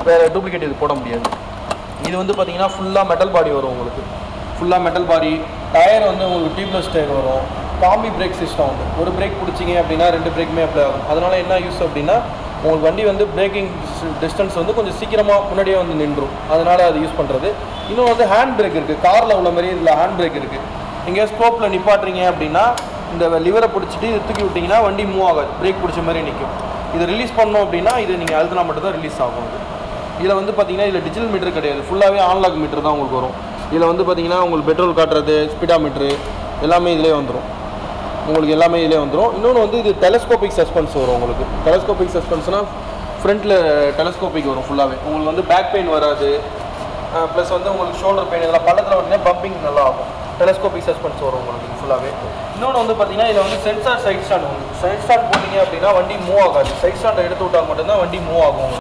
வேறு டூப்ளிகேட் இது போட முடியாது இது வந்து பார்த்தீங்கன்னா ஃபுல்லாக மெட்டல் பாடி வரும் உங்களுக்கு ஃபுல்லாக மெட்டல் பாடி டயர் வந்து உங்களுக்கு டியூப்லெஸ் டயர் வரும் காம்பி பிரேக் சிஸ்டம் வந்து ஒரு பிரேக் பிடிச்சிங்க அப்படின்னா ரெண்டு பிரேக்குமே அப்ளை ஆகும் அதனால என்ன யூஸ் அப்படின்னா உங்களுக்கு வண்டி வந்து பிரேக்கிங் டிஸ்டன்ஸ் வந்து கொஞ்சம் சீக்கிரமாக முன்னாடியே வந்து நின்றும் அதனால அது யூஸ் பண்ணுறது இன்னும் வந்து ஹேண்ட் பிரேக் இருக்குது காரில் உள்ள மாதிரி இதில் ஹேண்ட் பிரேக் இருக்குது நீங்கள் ஸ்கோப்பில் நிப்பாட்டுறீங்க அப்படின்னா இந்த லிவரை பிடிச்சிட்டு இது தூக்கி விட்டிங்கன்னா வண்டி மூவ் ஆகாது பிரேக் பிடிச்ச மாதிரி நிற்கும் இதை ரிலீஸ் பண்ணோம் அப்படின்னா இது நீங்கள் அழுத்தினா மட்டும் தான் ரிலீஸ் ஆகும் இது இதில் வந்து பார்த்தீங்கன்னா இதில் டிஜிட்டல் மீட்டர் கிடையாது ஃபுல்லாகவே ஆன்லாக் மீட்டர் தான் உங்களுக்கு வரும் இதில் வந்து பார்த்தீங்கன்னா உங்களுக்கு பெட்ரோல் காட்டுறது ஸ்பீடா மீட்ரு எல்லாமே இதிலே வந்துடும் உங்களுக்கு எல்லாமே இதிலே வந்துடும் இன்னொன்று வந்து இது டெலஸ்கோபிக் சஸ்பென்ஸ் வரும் உங்களுக்கு டெலஸ்கோபிக் சஸ்பென்ஸ்னால் ஃப்ரண்ட்டில் டெலஸ்கோபிக் வரும் ஃபுல்லாகவே உங்களுக்கு வந்து பேக் பெயின் வராது ப்ளஸ் வந்து உங்களுக்கு ஷோல்டர் பெயின் இதெல்லாம் பள்ளத்தில் வந்து பம்பிங் நல்லா ஆகும் டெலஸ்கோபிக் சஸ்பென்ஸ் வரும் உங்களுக்கு ஃபுல்லாகவே இன்னொன்று வந்து பார்த்தீங்கன்னா இதில் வந்து சென்சார் சைட் ஸ்டாண்ட் உங்களுக்கு சைட் ஸ்டாண்ட் போட்டிங்க அப்படின்னா வண்டி மூவ் ஆகாது சைட் ஸ்டாண்டை எடுத்து விட்டால் மட்டும்தான் வண்டி மூவ் ஆகும் உங்களுக்கு